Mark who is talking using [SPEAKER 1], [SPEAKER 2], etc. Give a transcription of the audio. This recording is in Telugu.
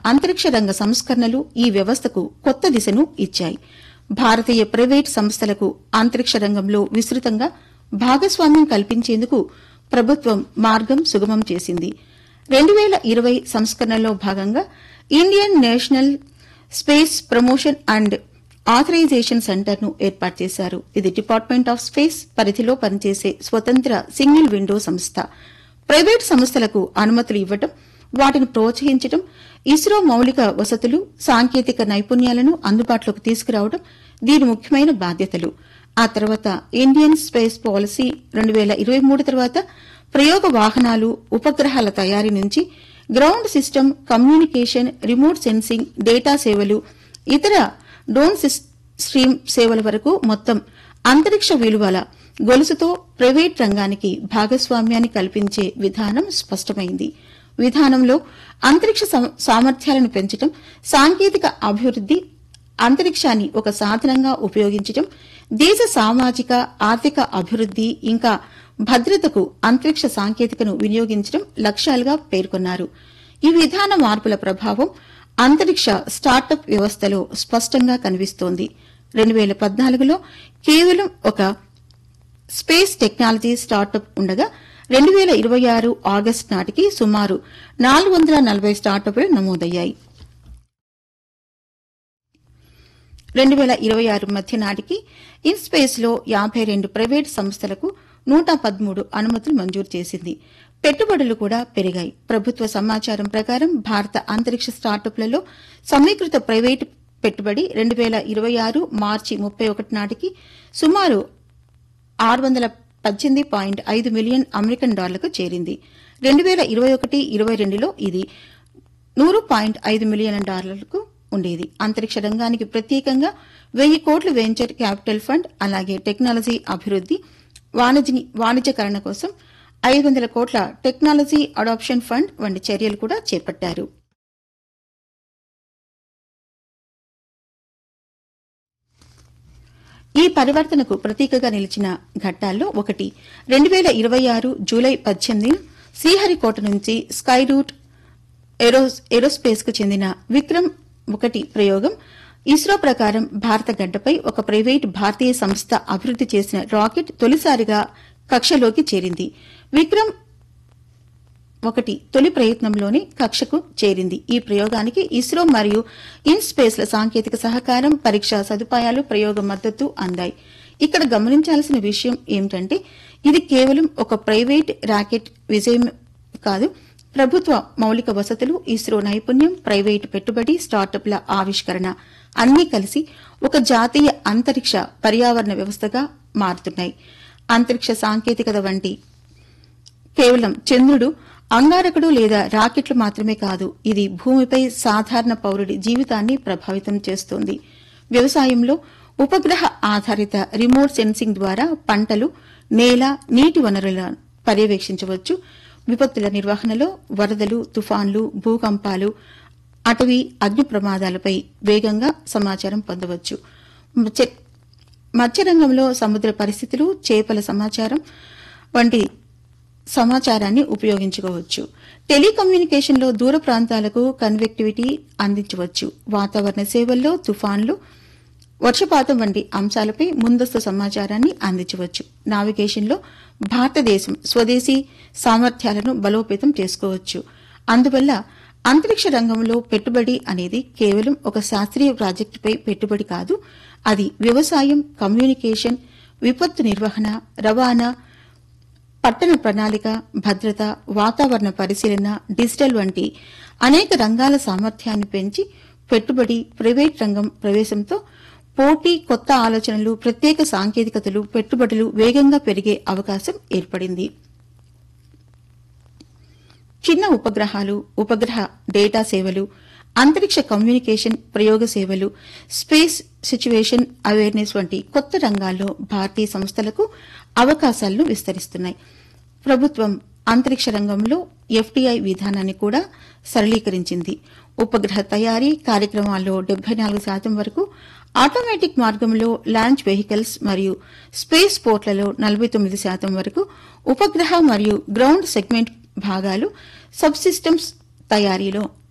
[SPEAKER 1] అంతరిక్ష రంగ సంస్కరణలు ఈ వ్యవస్థకు కొత్త దిశను ఇచ్చాయి భారతీయ ప్రైవేట్ సంస్థలకు అంతరిక్ష రంగంలో విస్తృతంగా భాగస్వామ్యం కల్పించేందుకు ప్రభుత్వం మార్గం సుగమం చేసింది రెండు వేల ఇరవై సంస్కరణలో భాగంగా Indian national space promotion and authorisation centre ను ఏర్పాటు చేశారు ఇది డిపార్ట్మెంట్ ఆఫ్ స్పేస్ పరిధిలో పనిచేసే స్వతంత్ర సింగిల్ విండో సంస్థ ప్రైవేట్ సంస్థలకు అనుమతులు ఇవ్వటం వాటిని ప్రోత్సహించడం ఇస్రో మౌలిక వసతులు సాంకేతిక నైపుణ్యాలను అందుబాటులోకి తీసుకురావడం దీని ముఖ్యమైన బాధ్యతలు ఆ తర్వాత ఇండియన్ స్పేస్ పాలసీ రెండు వేల ఇరవై మూడు తర్వాత ప్రయోగ వాహనాలు ఉపగ్రహాల తయారీ నుంచి ground system communication remote sensing data సేవలు ఇతర డోన్ సిస్- స్ట్రీమ్ సేవల వరకు మొత్తం అంతరిక్ష విలువల గొలుసుతో ప్రైవేట్ రంగానికి భాగస్వామ్యాన్ని కల్పించే విధానం స్పష్టమైంది విధానంలో అంతరిక్ష సం- సామర్థ్యాలను పెంచడం సాంకేతిక అభివృద్ది అంతరిక్షాన్ని ఒక సాధనంగా ఉపయోగించడం దేశ సామాజిక ఆర్థిక అభివృద్ది ఇంకా భద్రతకు అంతరిక్ష సాంకేతికను వినియోగించడం లక్ష్యాలుగా పేర్కొన్నారు ఈ విధాన మార్పుల ప్రభావం అంతరిక్ష స్టార్టప్ వ్యవస్థలో స్పష్టంగా కనిపిస్తోంది రెండు వేల పద్నాలుగులో కేవలం ఒక స్పేస్ టెక్నాలజీ స్టార్టప్ ఉండగా రెండు వేల ఇరవై ఆరు ఆగస్టు నాటికి సుమారు నాలుగు వందల నలభై స్టార్టప్లు నమోదయ్యాయి రెండు వేల ఇరవై ఆరు మధ్య నాటికి ఇన్ స్పేస్ లో యాభై రెండు ప్రైవేట్ సంస్థలకు నూట పదమూడు అనుమతులు మంజూరు చేసింది పెట్టుబడులు కూడా పెరిగాయి ప్రభుత్వ సమాచారం ప్రకారం భారత అంతరిక్ష స్టార్టప్లలో సమీకృత ప్రైవేటు పెట్టుబడి రెండు వేల ఇరవై ఆరు మార్చి ముప్పై ఒకటి నాటికి సుమారు ఆరు వందల పద్దెనిమిది పాయింట్ ఐదు మిలియన్ అమెరికన్ డాలర్లకు చేరింది రెండు వేల ఇరవై ఒకటి ఇరవై రెండులో ఇది నూరు పాయింట్ ఐదు మిలియన్ డాలర్లకు ఉండేది అంతరిక్ష రంగానికి ప్రత్యేకంగా వెయ్యి కోట్ల వెంచర్ క్యాపిటల్ ఫండ్ అలాగే టెక్నాలజీ అభివృద్ది వాణిజ్య వాణిజ్యకరణ కోసం ఐదు వందల కోట్ల టెక్నాలజీ అడాప్షన్ ఫండ్ వంటి చర్యలు కూడా చేపట్టారు ఈ పరివర్తనకు ప్రతీకగా నిలిచిన ఘట్టాల్లో ఒకటి రెండు వేల ఇరవై ఆరు జూలై పద్దెనిమిది శ్రీహరికోట నుంచి స్కై రూట్ ఏరోస్ ఏరోస్పేస్ కు చెందిన విక్రమ్ ఒకటి ప్రయోగం ఇస్రో ప్రకారం భారత గడ్డపై ఒక ప్రైవేట్ భారతీయ సంస్థ అభివృద్ది చేసిన రాకెట్ తొలిసారిగా కక్షలోకి చేరింది విక్రమ్ ఒకటి తొలి ప్రయత్నంలోనే కక్షకు చేరింది ఈ ప్రయోగానికి ఇస్రో మరియు ఇన్ స్పేస్ల సాంకేతిక సహకారం పరీక్షా సదుపాయాలు ప్రయోగ మద్దతు అందాయి ఇక్కడ గమనించాల్సిన విషయం ఏమిటంటే ఇది కేవలం ఒక ప్రైవేట్ రాకెట్ విజయం కాదు ప్రభుత్వ మౌలిక వసతులు ఇస్రో నైపుణ్యం ప్రైవేటు పెట్టుబడి స్టార్టప్ల ఆవిష్కరణ అన్నీ కలిసి ఒక జాతీయ అంతరిక్ష పర్యావరణ వ్యవస్థగా మారుతున్నాయి అంతరిక్ష సాంకేతికత వంటి కేవలం చంద్రుడు అంగారకుడు లేదా రాకెట్లు మాత్రమే కాదు ఇది భూమిపై సాధారణ పౌరుడి జీవితాన్ని ప్రభావితం చేస్తోంది వ్యవసాయంలో ఉపగ్రహ ఆధారిత రిమోట్ సెన్సింగ్ ద్వారా పంటలు నేల నీటి వనరులను పర్యవేక్షించవచ్చు విపత్తుల నిర్వహణలో వరదలు తుఫాన్లు భూకంపాలు అటవీ అగ్ని ప్రమాదాలపై వేగంగా సమాచారం పొందవచ్చు మత్స్య- మత్స్యరంగంలో సముద్ర పరిస్థితులు చేపల సమాచారం వంటి సమాచారాన్ని ఉపయోగించుకోవచ్చు టెలికమ్యూనికేషన్లో దూర ప్రాంతాలకు కన్వెక్టివిటీ అందించవచ్చు వాతావరణ సేవల్లో తుఫాన్లు వర్షపాతం వంటి అంశాలపై ముందస్తు సమాచారాన్ని అందించవచ్చు నావిగేషన్లో భారతదేశం స్వదేశీ సామర్థ్యాలను బలోపేతం చేసుకోవచ్చు అందువల్ల అంతరిక్ష రంగంలో పెట్టుబడి అనేది కేవలం ఒక శాస్త్రీయ ప్రాజెక్టుపై పెట్టుబడి కాదు అది వ్యవసాయం కమ్యూనికేషన్ విపత్తు నిర్వహణ రవాణా పట్టణ ప్రణాళిక భద్రత వాతావరణ పరిశీలన డిజిటల్ వంటి అనేక రంగాల సామర్థ్యాన్ని పెంచి పెట్టుబడి ప్రైవేట్ రంగం ప్రవేశంతో పోటీ కొత్త ఆలోచనలు ప్రత్యేక సాంకేతికతలు పెట్టుబడులు వేగంగా పెరిగే అవకాశం ఏర్పడింది చిన్న ఉపగ్రహాలు ఉపగ్రహ డేటా సేవలు అంతరిక్ష కమ్యూనికేషన్ ప్రయోగ సేవలు స్పేస్ సిచ్యువేషన్ అవేర్నెస్ వంటి కొత్త రంగాల్లో భారతీయ సంస్థలకు అవకాశాలను విస్తరిస్తున్నాయి ప్రభుత్వం అంతరిక్ష రంగంలో ఎఫ్డీఐ విధానాన్ని కూడా సరళీకరించింది ఉపగ్రహ తయారీ కార్యక్రమాల్లో డెబ్బై నాలుగు శాతం వరకు ఆటోమేటిక్ మార్గంలో లాంచ్ వెహికల్స్ మరియు స్పేస్ పోర్ట్లలో నలభై తొమ్మిది శాతం వరకు ఉపగ్రహ మరియు గ్రౌండ్ సెగ్మెంట్ భాగాలు సబ్ సిస్టమ్స్ తయారీలో